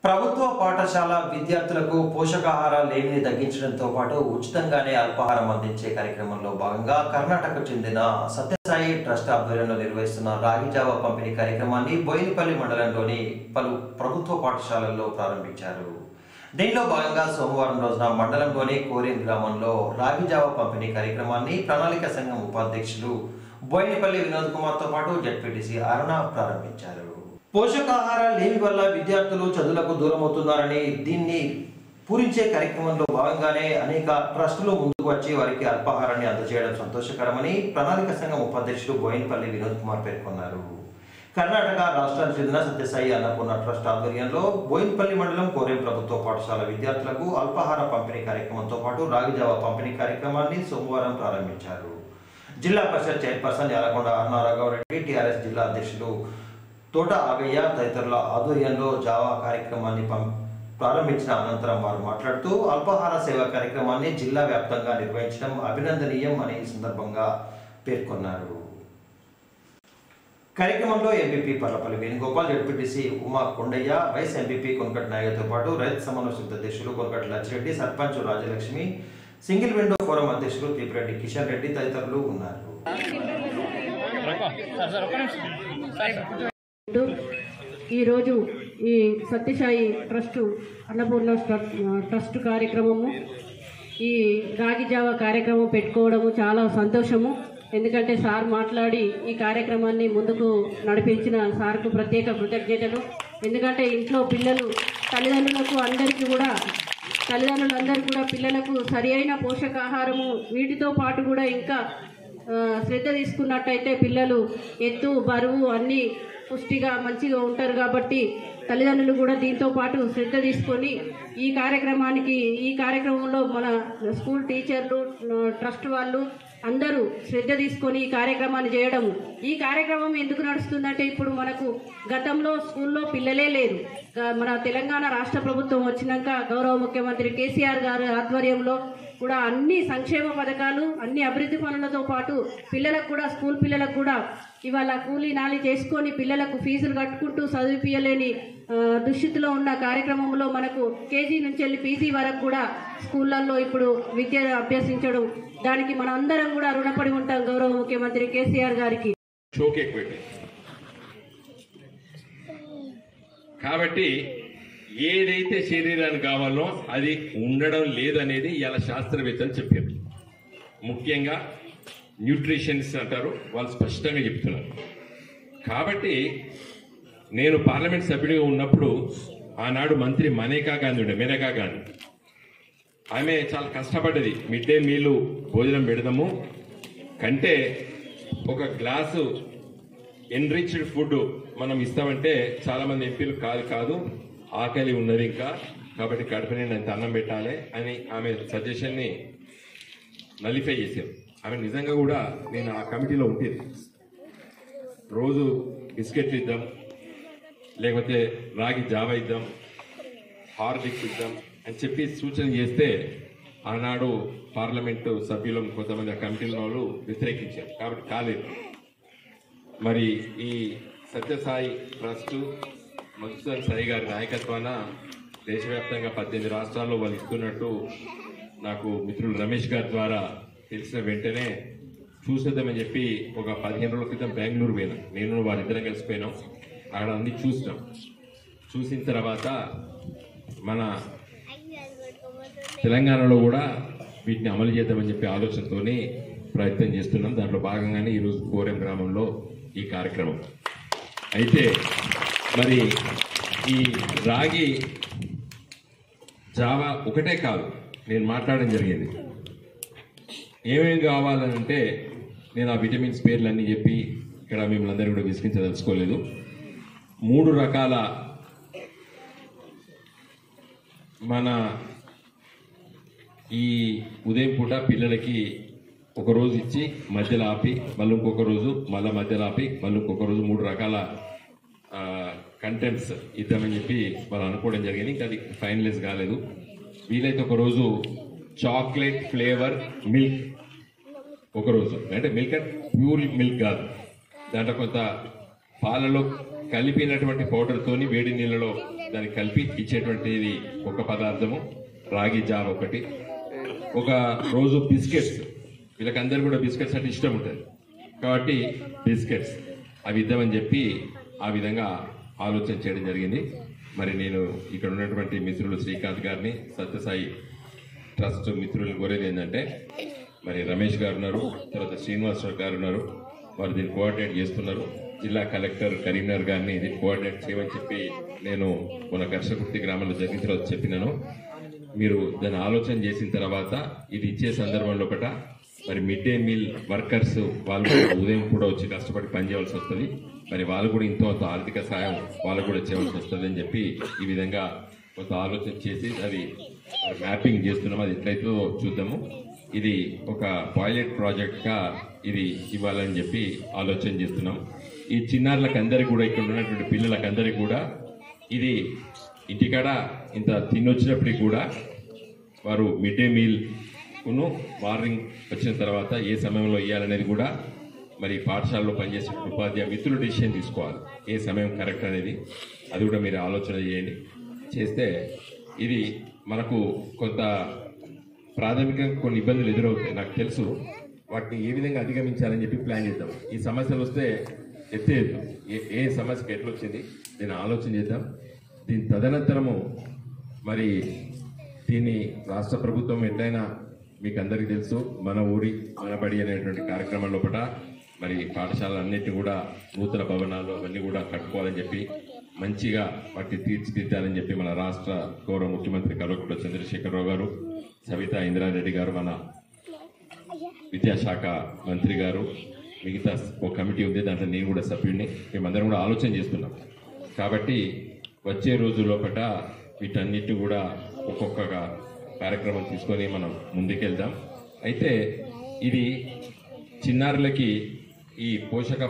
ప్రభుత్వ పాఠశాల విద్యార్థులకు పోషకాహార లేమిని తగ్గించడంతో పాటు ఉచితంగానే అల్పాహారం అందించే కార్యక్రమంలో భాగంగా కర్ణాటకకు చెందిన సత్యసాయి ట్రస్ట్ ఆధ్వర్యంలో నిర్వహిస్తున్న రాగి జావా పంపిణీ కార్యక్రమాన్ని బోయినపల్లి మండలంలోని పలు ప్రభుత్వ పాఠశాలల్లో ప్రారంభించారు దీనిలో భాగంగా సోమవారం రోజున మండలంలోని కోరిన్ గ్రామంలో రాగి జావా పంపిణీ కార్యక్రమాన్ని ప్రణాళిక సంఘం ఉపాధ్యక్షులు బోయినపల్లి వినోద్ కుమార్తో పాటు జడ్పీటీసీ అరుణ ప్రారంభించారు పోషకాహార లేమి వల్ల విద్యార్థులు చదువులకు దూరం అవుతున్నారని దీన్ని పూరించే కార్యక్రమంలో భాగంగానే అనేక ట్రస్టులు ముందుకు వచ్చి వారికి అల్పాహారాన్ని అందజేయడం సంతోషకరమని ప్రణాళిక సంఘం ఉపాధ్యక్షుడు బోయినపల్లి వినోద్ కుమార్ పేర్కొన్నారు కర్ణాటక రాష్ట్రానికి చెందిన సత్యసాయి అన్నపూర్ణ ట్రస్ట్ ఆధ్వర్యంలో బోయినపల్లి మండలం కోరేం ప్రభుత్వ పాఠశాల విద్యార్థులకు అల్పాహార పంపిణీ కార్యక్రమంతో పాటు రాగిజావ పంపిణీ కార్యక్రమాన్ని సోమవారం ప్రారంభించారు జిల్లా పరిషత్ చైర్పర్సన్ యాలకొండ అరుణారాఘవరెడ్డి టీఆర్ఎస్ జిల్లా అధ్యక్షులు తోట ఆగయ్య తదితరుల ఆధ్వర్యంలో జావా కార్యక్రమాన్ని పం ప్రారంభించిన అనంతరం వారు మాట్లాడుతూ అల్పాహార సేవ కార్యక్రమాన్ని జిల్లా వ్యాప్తంగా నిర్వహించడం అభినందనీయం అని ఈ సందర్భంగా పేర్కొన్నారు కార్యక్రమంలో MPP Parlapalli Venugopal ZPTC Uma Kondaiah vice MPP Konakat నాయకతో పాటు రైతు సమన్వయ సమితి అధ్యక్షులు Konakat Lachireddy sarpanch Rajalakshmi single window forum అధ్యక్షులు తీపిరెడ్డి కిషన్ రెడ్డి తదితరులు ఉన్నారు అంటూ ఈరోజు ఈ Sathya Sai trust Annapurna trust trust కార్యక్రమము ఈ రాగి జావ కార్యక్రమం పెట్టుకోవడము చాలా సంతోషము ఎందుకంటే సార్ మాట్లాడి ఈ కార్యక్రమాన్ని ముందుకు నడిపించిన సార్కు ప్రత్యేక కృతజ్ఞతలు ఎందుకంటే ఇంట్లో పిల్లలు తల్లిదండ్రులకు అందరికీ కూడా తల్లిదండ్రులందరూ కూడా పిల్లలకు సరి అయిన పోషకాహారము వీటితో పాటు కూడా ఇంకా ఆ, శ్రద్ధ తీసుకున్నట్టయితే పిల్లలు ఎత్తు బరువు అన్నీ పుష్టిగా మంచిగా ఉంటారు కాబట్టి తల్లిదండ్రులు కూడా దీంతో పాటు శ్రద్ధ తీసుకొని ఈ కార్యక్రమానికి ఈ కార్యక్రమంలో మన స్కూల్ టీచర్లు ట్రస్ట్ వాళ్ళు అందరూ శ్రద్ధ తీసుకొని ఈ కార్యక్రమాన్ని చేయడం ఈ కార్యక్రమం ఎందుకు నడుస్తుందంటే ఇప్పుడు మనకు గతంలో స్కూల్లో పిల్లలే లేరు గా- మన తెలంగాణ రాష్ట్ర ప్రభుత్వం వచ్చినాక గౌరవ ముఖ్యమంత్రి కేసీఆర్ గారి ఆధ్వర్యంలో కూడా అన్ని సంక్షేమ పథకాలు అన్ని అభివృద్ధి పనులతో పాటు పిల్లలకు కూడా స్కూల్ పిల్లలకు కూడా ఇవాళ కూలీ నాలి చేసుకొని పిల్లలకు ఫీజులు కట్టుకుంటూ చదివిపియలేని ఆ, దుస్థితిలో ఉన్న కార్యక్రమంలో మనకు కేజీ నుంచి వెళ్ళి పీజీ వరకు కూడా స్కూళ్ళల్లో ఇప్పుడు విద్య అభ్యసించడం దానికి మన అందరం కూడా రుణపడి ఉంటాం గౌరవ ముఖ్యమంత్రి కేసీఆర్ గారికి షోకి ఎక్కువ పెట్టాయి కాబట్టి ఏదైతే శరీరానికి కావాలో అది ఉండడం లేదనేది ఇలా శాస్త్రవేత్తలు చెప్పారు ముఖ్యంగా న్యూట్రిషన్స్ అంటారు వాళ్ళు స్పష్టంగా చెప్తున్నారు కాబట్టి నేను పార్లమెంట్ సభ్యుడిగా ఉన్నప్పుడు ఆనాడు మంత్రి మనేకా గాంధీ ఉండే మేనకా గాంధీ ఆమె చాలా కష్టపడ్డది మిడ్ డే మీల్ భోజనం పెడదాము కంటే ఒక గ్లాసు ఎన్రిచ్డ్ ఫుడ్ మనం ఇస్తామంటే చాలా మంది ఎంపీలు కాదు కాదు ఆకలి ఉన్నది ఇంకా కాబట్టి కడుపు నిండా ఇంత అన్నం పెట్టాలి అని ఆమె సజెషన్ ని నలిఫై చేశారు ఆమె నిజంగా కూడా నేను ఆ కమిటీలో ఉండేది రోజు బిస్కెట్లు ఇద్దాం లేకపోతే రాగి జావా ఇద్దాం హార్లిక్స్ ఇద్దాం అని చెప్పి సూచన చేస్తే ఆనాడు పార్లమెంటు సభ్యులు కొంతమంది ఆ కమిటీల వాళ్ళు వ్యతిరేకించారు కాబట్టి కాలేదు మరి ఈ సత్యసాయి ట్రస్ట్ మధుసూదన్ సాయి గారి నాయకత్వాన దేశవ్యాప్తంగా పద్దెనిమిది రాష్ట్రాల్లో వాళ్ళు ఇస్తున్నట్టు నాకు మిత్రులు రమేష్ గారి ద్వారా తెలిసిన వెంటనే చూసేద్దామని చెప్పి ఒక పదిహేను రోజుల క్రితం బెంగళూరు పోయినాం నేను వారిద్దరం కలిసిపోయినాం అక్కడ అన్ని చూసినాం చూసిన తర్వాత మన తెలంగాణలో కూడా వీటిని అమలు చేద్దామని చెప్పి ఆలోచనతోని ప్రయత్నం చేస్తున్నాం దాంట్లో భాగంగానే ఈరోజు కోరెం గ్రామంలో ఈ కార్యక్రమం అయితే మరి ఈ రాగి జావా ఒకటే కాదు నేను మాట్లాడడం జరిగింది ఏమేమి కావాలనంటే నేను ఆ విటమిన్స్ పేర్లన్నీ చెప్పి ఇక్కడ మిమ్మల్ని అందరూ కూడా విసిగించదలుచుకోలేదు మూడు రకాల మన ఈ ఉదయం పూట పిల్లలకి ఒక రోజు ఇచ్చి మధ్యలో ఆపి మళ్ళీ ఇంకొక రోజు మళ్ళీ మధ్యలో ఆపి మళ్ళీ ఇంకొక రోజు మూడు రకాల కంటెంట్స్ ఇద్దామని చెప్పి వాళ్ళు అనుకోవడం జరిగింది ఇంకా అది ఫైనలైజ్ కాలేదు వీలైతే ఒక రోజు చాక్లెట్ ఫ్లేవర్ మిల్క్ ఒక రోజు అంటే మిల్క్ అంటే ప్యూర్ మిల్క్ కాదు దాంట్లో కొంత పాలలో కలిపినటువంటి పౌడర్తోని వేడి నీళ్ళలో దానికి కలిపి ఇచ్చేటువంటిది ఒక పదార్థము రాగి జావ ఒకటి ఒక రోజు బిస్కెట్స్ వీళ్ళకందరూ కూడా బిస్కెట్స్ అంటే ఇష్టం ఉంటుంది కాబట్టి బిస్కెట్స్ అవి ఇద్దామని చెప్పి ఆ విధంగా ఆలోచన చేయడం జరిగింది మరి నేను ఇక్కడ ఉన్నటువంటి మిత్రులు శ్రీకాంత్ గారిని సత్యసాయి ట్రస్ట్ మిత్రులను కోరేది ఏంటంటే మరి రమేష్ గారు ఉన్నారు తర్వాత శ్రీనివాసరావు గారు ఉన్నారు వారు దీన్ని కోఆర్డినేట్ చేస్తున్నారు జిల్లా కలెక్టర్ కరీంనగర్ గారిని ఇది కోఆర్డినేట్ చేయమని చెప్పి నేను మన కర్షకుర్తి గ్రామంలో జరిగిన తర్వాత చెప్పినాను మీరు దాన్ని ఆలోచన చేసిన తర్వాత ఇది ఇచ్చే సందర్భంలో ఒకట మరి మిడ్ డే మీల్ వర్కర్స్ వాళ్ళు కూడా ఉదయం కూడా వచ్చి కష్టపడి పనిచేయవలసి వస్తుంది మరి వాళ్ళు కూడా ఇంతో కొంత ఆర్థిక సాయం వాళ్ళు కూడా చేయవలసి వస్తుంది అని చెప్పి ఈ విధంగా కొంత ఆలోచన చేసి అది మ్యాపింగ్ చేస్తున్నాం అది ఎట్లయితే చూద్దాము ఇది ఒక పాయిలెట్ ప్రాజెక్ట్ గా ఇది ఇవ్వాలని చెప్పి ఆలోచన చేస్తున్నాం ఈ చిన్నారులకు అందరికి కూడా ఇక్కడ ఉన్నటువంటి పిల్లలకు అందరికి కూడా ఇది ఇంటికాడ ఇంత తినొచ్చినప్పటికి కూడా వారు మిడ్ డే మీల్ ను మార్నింగ్ వచ్చిన తర్వాత ఏ సమయంలో ఇవ్వాలనేది కూడా మరి పాఠశాలలో పనిచేసే ఉపాధ్యాయ మిత్రులు డిసిషన్ తీసుకోవాలి ఏ సమయం కరెక్ట్ అనేది అది కూడా మీరు ఆలోచన చేయండి చేస్తే ఇది మనకు కొంత ప్రాథమికంగా కొన్ని ఇబ్బందులు ఎదురవుతాయి నాకు తెలుసు వాటిని ఏ విధంగా అధిగమించాలని చెప్పి ప్లాన్ చేద్దాం ఈ సమస్యలు వస్తే ఎత్తేద్దాం ఏ ఏ సమస్యకి ఎట్లా వచ్చింది దీన్ని ఆలోచన చేద్దాం దీని తదనంతరము మరి దీన్ని రాష్ట్ర ప్రభుత్వం ఎట్లయినా మీకు అందరికీ తెలుసు మన ఊరి మన బడి అనేటువంటి కార్యక్రమం లోపల మరి పాఠశాలన్నింటినీ కూడా నూతన భవనాలు అవన్నీ కూడా కట్టుకోవాలని చెప్పి మంచిగా వాటిని తీర్చిదిద్దాలని చెప్పి మన రాష్ట్ర గౌరవ ముఖ్యమంత్రి కల్వకుంట్ల చంద్రశేఖరరావు గారు సవితా ఇంద్రారెడ్డి గారు మన విద్యాశాఖ మంత్రి గారు మిగతా ఒక కమిటీ ఉంది దాంట్లో నేను కూడా సభ్యుడిని మేమందరం కూడా ఆలోచన చేస్తున్నాం కాబట్టి వచ్చే రోజు లోపల వీటన్నిటిని కూడా ఒక్కొక్క కార్యక్రమం తీసుకొని మనం ముందుకెళ్దాం అయితే ఇది చిన్నారులకి ఈ పోషక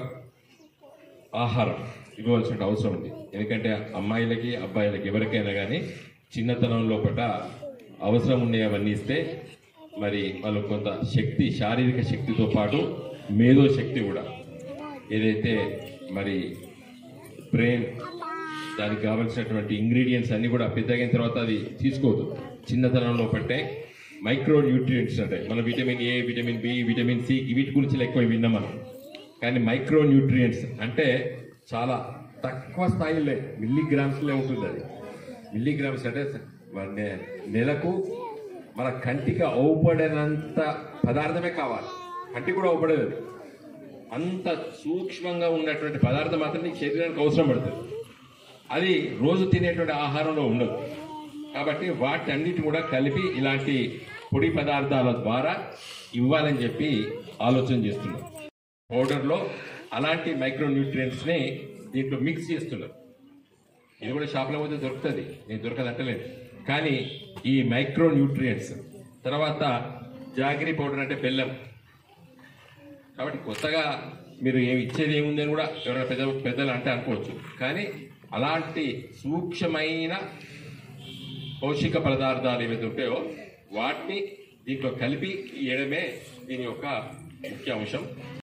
ఆహారం ఇవ్వవలసిన అవసరం ఉంది ఎందుకంటే అమ్మాయిలకి అబ్బాయిలకి ఎవరికైనా కానీ చిన్నతనం లోపల అవసరం ఉండే అవన్నీ ఇస్తే మరి వాళ్ళు కొంత శక్తి శారీరక శక్తితో పాటు మేధో శక్తి కూడా ఏదైతే మరి బ్రెయిన్ దానికి కావలసినటువంటి ఇంగ్రీడియంట్స్ అన్ని కూడా పెద్దగైన తర్వాత అది తీసుకోవద్దు చిన్నతనంలో పట్టే మైక్రో న్యూట్రియంట్స్ ఉంటాయి మన vitamin A vitamin B vitamin C వీటి గురించి ఎక్కువ విన్నాం మనం కానీ మైక్రో న్యూట్రియంట్స్ అంటే చాలా తక్కువ స్థాయిలో మిల్లీగ్రామ్స్లో ఉంటుంది అది మిల్లీగ్రామ్స్ అంటే మన నె- నెలకు మన కంటికి అవుపడినంత పదార్థమే కావాలి కంటికి కూడా అవుపడేది అది. అంత సూక్ష్మంగా ఉన్నటువంటి పదార్థం మాత్రం నీ శరీరానికి అవసరం పడుతుంది అది రోజు తినేటువంటి ఆహారంలో ఉండదు కాబట్టి వాటన్నిటి కూడా కలిపి ఇలాంటి పొడి పదార్థాల ద్వారా ఇవ్వాలని చెప్పి ఆలోచన చేస్తున్నాం పౌడర్లో అలాంటి మైక్రో న్యూట్రియంట్స్ ని దీంట్లో మిక్స్ చేస్తున్నారు ఇది కూడా షాప్లో పోతే దొరుకుతుంది నేను దొరకదంటలేదు కానీ ఈ మైక్రో న్యూట్రియంట్స్ తర్వాత జాగిరి పౌడర్ అంటే బెల్లం కాబట్టి కొత్తగా మీరు ఏమి ఇచ్చేది ఏముంది అని కూడా ఎవరైనా పెద్ద పెద్దలు అంటే అనుకోవచ్చు కానీ అలాంటి సూక్ష్మమైన పౌష్టిక పదార్థాలు ఏవైతే ఉంటాయో వాటిని దీంట్లో కలిపి ఇవ్వడమే దీని యొక్క ముఖ్య అంశం